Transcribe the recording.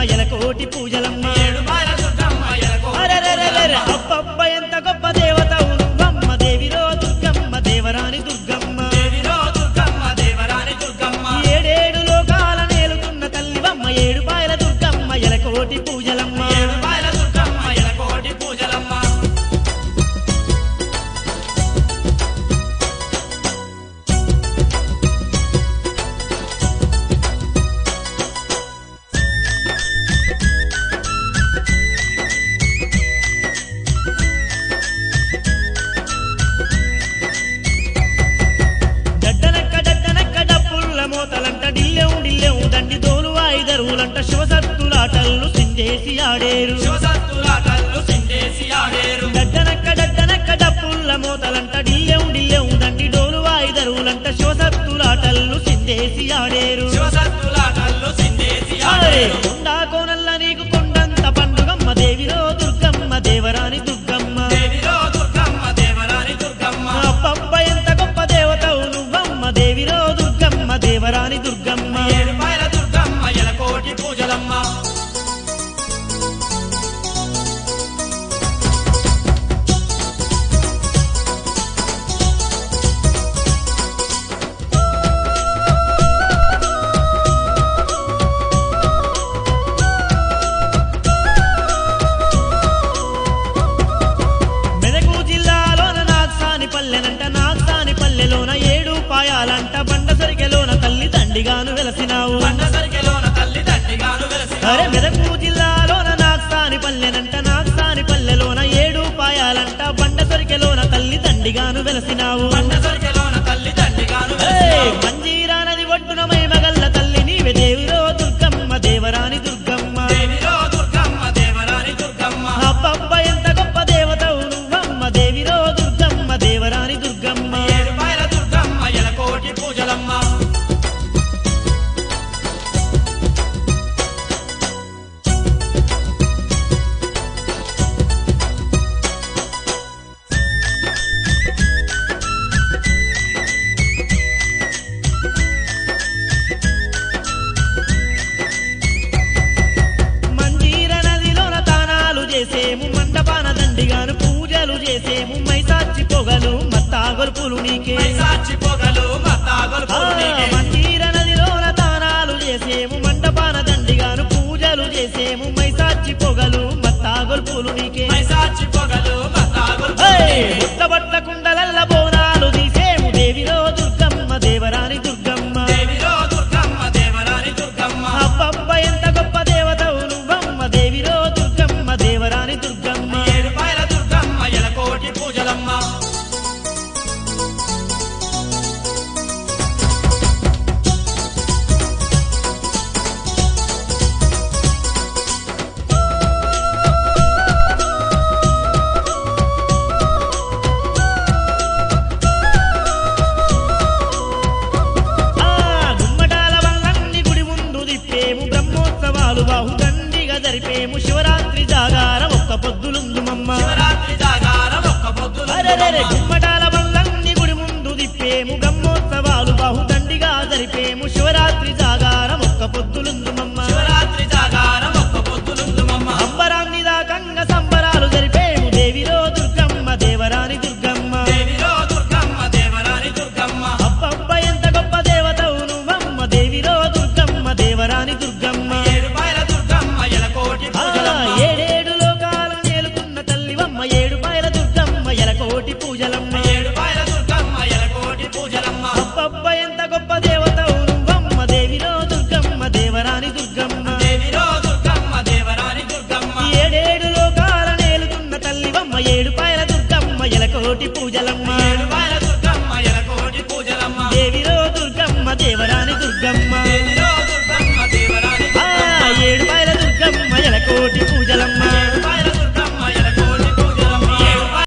ఎలకోటి పూజలమ్మ ఏడుపాయల దుర్గమ్మ ఎలకోటి అరెరెరెరెరె, అబ్బబ్బ ఎంత గొప్ప దేవతవు నువ్వమ్మ దేవిరో దుర్గమ్మ దేవరాని దుర్గమ్మ దేవిరో దుర్గమ్మ దేవరాని దుర్గమ్మ ఏడేడు లోకాల నేలుతున్న తల్లివమ్మ ఏడు పాయల దుర్గమ్మ ఎలకోటి పూజలమ్మ ఏడుపాయల దుర్గమ్మ ఎలకోటి పూజలమ్మ డడ్డనక్క డడ్డనక్క డప్పుల్ల మోతలంట డిల్లెవు డిల్లెవు దండి దోలు వాయిదరువులంట శివసత్తులాటల్లు సింజేసి ఆడేరు శివసత్తులాటల్లు సిండేసి ఆడేరు డడ్డనక్క డడ్డనక్క డప్పుల్ల మోతలంట డిల్లెవు డిల్లెవు దండి డోలు వాయిదరువులంట శివసత్తులాటల్లు సింజేసి ఆడేరు శివసత్తులాటల్లు సిండేసి అరే ఆడేరు కొండా కోనల్ల నీకు కొండంత పండుగమ్మ దేవిరో దుర్గమ్మ దేవరాని దుర్గమ్మ దేవిరో దుర్గమ్మ దేవరాని దుర్గమ్మ అబ్బబ్బ ఎంత గొప్ప దేవతవు నువ్వమ్మ దేవిరో దుర్గమ్మ దేవరాని దుర్గమ్మ ఏడుపాయల దుర్గమ్మ ఎలకోటి పూజలమ్మ మెదకు జిల్లాలోన నాగ్సాని పల్లెనంట నాగ్సాని పల్లెలోన ఏడు పాయాలంట బండ సరికెలోన తల్లి తండిగాను వెలసినావు పండ సరికెలోన తల్లి తండ్రిగాను వెలసిన అరే మెదకు జిల్లాలోన నాగ్సాని పల్లెనంట నాగ్సాని పల్లెలోన ఏడు పాయాలంట బండ సరికెలోన తల్లి తండిగాను వెలసినావు పండ సరికెలోన తల్లి తండ్రిగాను ఏయ్! వెలసిన మంజీరా నది ఒడ్డున మైమగల్ల తల్లి నీవే దేవిరో దుర్గమ్మ దేవరాని దుర్గమ్మ దేవిరో దుర్గమ్మ దేవరాని దుర్గమ్మ అబ్బబ్బ ఎంత గొప్ప దేవతవు నువ్వమ్మ దేవిరో దుర్గమ్మ దేవరాని దుర్గమ్మ ఏడుపాయల దుర్గమ్మ ఎలకోటి పూజలమ్మ మంజీర నదిలోన తానాలు చేసేము మండపాన దండిగాను పూజలు చేసేము మైసాచి పొగలు మత్తా గొలుపులు నీకే సాక్షి పొగలు ఆ, మత్తాగొలుపులు నీకే. మంజీర నదిలోన తానాలు చేసేము మండపాన దండిగాను పూజలు చేసేము మైసాచి పొగలు మత్తా గొలుపులు నీకే సాక్షి పొగలు మత్తాగొలుపులు ఏయ్! నీకే. బుట్టబట్ల కుండలల్ల బోనాలు తీసేము దేవిరో దుర్గమ్మ దేవరాని దుర్గమ్మ దేవిరో దుర్గమ్మ దేవరాని దుర్గమ్మ అబ్బబ్బ ఎంత గొప్ప దేవతవు నువ్వమ్మ దేవిరో దుర్గమ్మ దేవరాని దుర్గమ్మ ఏడుపాయల దుర్గమ్మ ఎలకోటి పూజలమ్మ ఆ గుమ్మటాల వల్లన్ని గుడి ముందు దిప్పేము బ్రహ్మోత్సవాలు బాహుదండిగా జరిపేము శివరాత్రి జాగారం ఒక్క పొద్దులుందు మమ్మ శివరాత్రి జాగారం ఒక్క పొద్దులు అరెరెరె గుమ్మటాల వల్లన్ని గుడి ముందు దిప్పేము బ్రహ్మోత్సవాలు బాహుదండిగా జరిపేము శివరాత్రి జాగారం ఒక్క పొద్దులుందు మమ్మ శివరాత్రి జాగారం ఒక్క పొద్దులుందు మమ్మ అంబరాన్ని దాకంగా సంబరాలు జరిపేము దేవిరో దుర్గమ్మ దేవరాని దుర్గమ్మ దేవిరో దుర్గమ్మ దేవరాని దుర్గమ్మ అబ్బబ్బ ఎంత గొప్ప దేవతవు నువ్వమ్మ దేవిరో దుర్గమ్మ దేవరాని దుర్గమ్మ ఏడుపాయల దుర్గమ్మ ఎలకోటి ఆ, పూజలమ్మ ఏడేడు లోకాల నేలుతున్న తల్లివమ్మ ఏడు పాయల దుర్గమ్మ ఎలకోటి పూజలమ్మ ఏడుపాయల దుర్గమ్మ ఎలకోటి పూజలమ్మ అబ్బబ్బ ఎంత గొప్ప దేవతవు నువ్వమ్మ దేవిరో దుర్గమ్మ దేవరాని దుర్గమ్మ